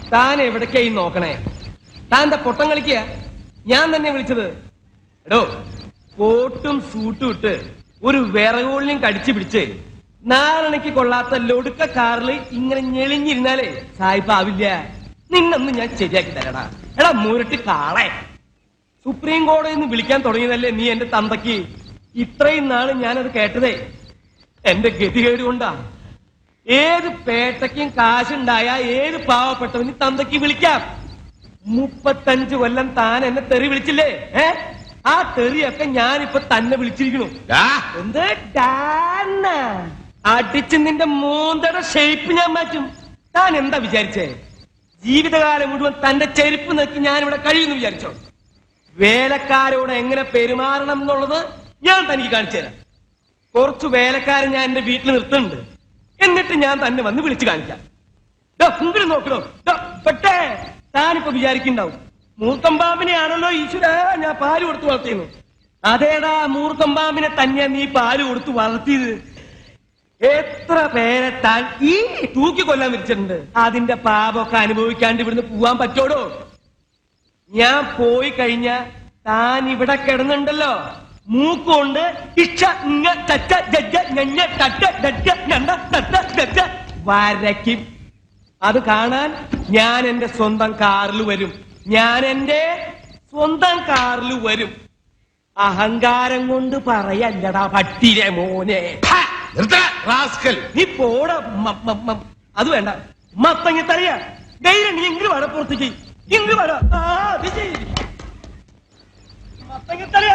താൻ എവിടേക്കായി നോക്കണേ താന്റെ പൊട്ടം കളിക്കുക ഞാൻ തന്നെ വിളിച്ചത് എടോ കോട്ടും സൂട്ടും ഇട്ട് ഒരു വിറകുള്ളിയും കടിച്ചു പിടിച്ച് നാരണയ്ക്ക് കൊള്ളാത്ത ലൊടുക്ക കാറിൽ ഇങ്ങനെ ഞെളിഞ്ഞിരുന്നാലേ സായിപ്പ് ആവില്ല നിന്നൊന്ന് ഞാൻ ശരിയാക്കി തരടാ എടാ മുരട്ടി കാളെ സുപ്രീം കോടതിയിൽ നിന്ന് വിളിക്കാൻ തുടങ്ങിയതല്ലേ നീ എന്റെ തന്തയ്ക്ക് ഇത്രയും നാള് ഞാനത് കേട്ടതേ എന്റെ ഗതികേട് കൊണ്ടാ ഏത് പേട്ടയ്ക്കും കാശുണ്ടായ ഏത് പാവപ്പെട്ടവന് തന്തയ്ക്ക് വിളിക്കാം മുപ്പത്തഞ്ച് കൊല്ലം താൻ എന്നെ തെറി വിളിച്ചില്ലേ ഏ ആ തെറിയൊക്കെ ഞാനിപ്പൊ തന്നെ വിളിച്ചിരിക്കണു ഡാ, എന്ത് ഡാന്ന? അടിച്ച് നിന്റെ മൂന്തയുടെ ഷേപ്പ് ഞാൻ മാറ്റും താൻ എന്താ വിചാരിച്ചേ ജീവിതകാലം മുഴുവൻ തന്റെ ചെരുപ്പ് നോക്കി ഞാൻ ഇവിടെ കഴിയുന്നു വിചാരിച്ചോ വേലക്കാരോട് എങ്ങനെ പെരുമാറണം എന്നുള്ളത് ഞാൻ തനിക്ക് കാണിച്ചു തരാം കുറച്ച് വേലക്കാരെ ഞാൻ എന്റെ വീട്ടിൽ നിർത്തുന്നുണ്ട് എന്നിട്ട് ഞാൻ തന്നെ വന്ന് വിളിച്ചു കാണിക്കാം ദാ, ഇങ്ങട് നോക്കണോ ദാ, പെട്ടേ താനിപ്പോ വിചാരിക്കുണ്ടാവും മൂർക്കമ്പാമ്പിനെയാണല്ലോ ഈശ്വര ഞാൻ പാല് കൊടുത്ത് വളർത്തിയെന്ന് അതേടാ മൂർക്കമ്പാമ്പിനെ തന്നെ നീ പാല് കൊടുത്ത് വളർത്തിയത് എത്ര പേരെ താൻ ഈ തൂക്കി കൊല്ലാൻ വിരിച്ചിട്ടുണ്ട് അതിന്റെ പാപമൊക്കെ അനുഭവിക്കാണ്ട് ഇവിടുന്ന് പോവാൻ പറ്റോടോ ഞാൻ പോയി കഴിഞ്ഞ താൻ ഇവിടെ കിടന്നുണ്ടല്ലോ മൂക്കുകൊണ്ട് ഇഷ്ട ഇങ്ങ ചച്ച ജജ്ജ ഞഞ്ഞ തട്ട ഡറ്റ ഞണ്ട തട്ട ഡറ്റ വരയ്ക്കും അത് കാണാൻ ഞാൻ എന്റെ സ്വന്തം കാറിൽ വരും ഞാൻ എന്റെ സ്വന്തം കാറിൽ വരും അഹങ്കാരം കൊണ്ട് പറയല്ലടാ പട്ടിരെ മോനെ ഹാ, നിർത്തടാ, rascal. നീ പോട അത് വേണ്ട മത്തങ്ങ തറിയ ധൈര്യം നീ ഇങ്ങ് വട പുറത്തേക്ക് ഇങ്ങ് വട ആ അത് ചെയ്യ് മത്തങ്ങ തറിയ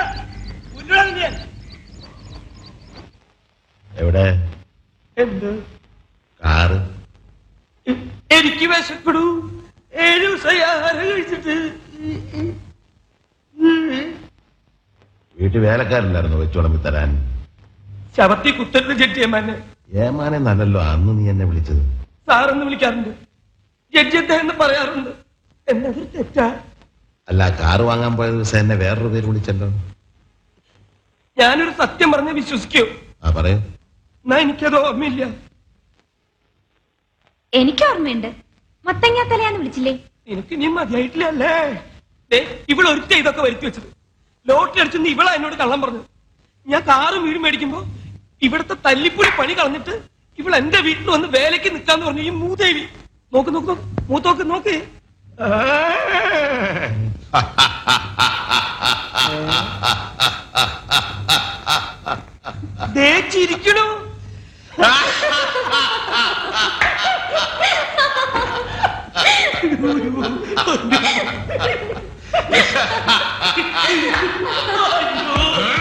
എവിടെ എന്ത് കാറ് എ- എനിക്ക് വിശപ്പെടൂ ഏഴു ദിവസമായി ആഹാരം കഴിച്ചിട്ട് വീട്ടിൽ വേലക്കാരില്ലായിരുന്നു വെച്ചുടമ്പി തരാൻ ശവത്തി കുത്തരുത് ജഡ്ജിയമ്മാനെ ഏമാനെ നല്ലല്ലോ അന്ന് നീ എന്നെ വിളിച്ചത് സാറെന്ന് വിളിക്കാറുണ്ട് ജഡ്ജിയത്തെ എന്ന് പറയാറുണ്ട് എന്നതൊരു തെറ്റാ അല്ല കാറ് വാങ്ങാൻ പോയ ദിവസം എന്നെ വേറൊരു പേര് വിളിച്ചല്ലോ ഞാനൊരു സത്യം പറഞ്ഞ് വിശ്വസിക്കൂ ആ പറയൂ എന്നാ എനിക്കത് ഓർമ്മയില്ല എനിക്ക് ഓർമ്മയുണ്ട് മത്തങ്ങ തലയാന്ന് വിളിച്ചില്ലേ എനിക്ക് നീ മതിയായിട്ടില്ല അല്ലേ ദേ, ഇവൾ ഒരുത്ത ഇതൊക്കെ വരുത്തി വെച്ചത് ലോട്ടറി അടിച്ചെന്ന് ഇവളാ എന്നോട് കള്ളം പറഞ്ഞു ഞാൻ കാറും വീടും മേടിക്കുമ്പോ ഇവിടുത്തെ തല്ലിപ്പുളി പണി കളഞ്ഞിട്ട് ഇവൾ എന്റെ വീട്ടിൽ വന്ന് വേലയ്ക്ക് നിൽക്കാന്ന് പറഞ്ഞു ഈ മൂദേവി നോക്ക് നോക്ക് നോക്ക് മൂത്തോക്ക് നോക്ക് ആ. ദേ ചിരിക്കണു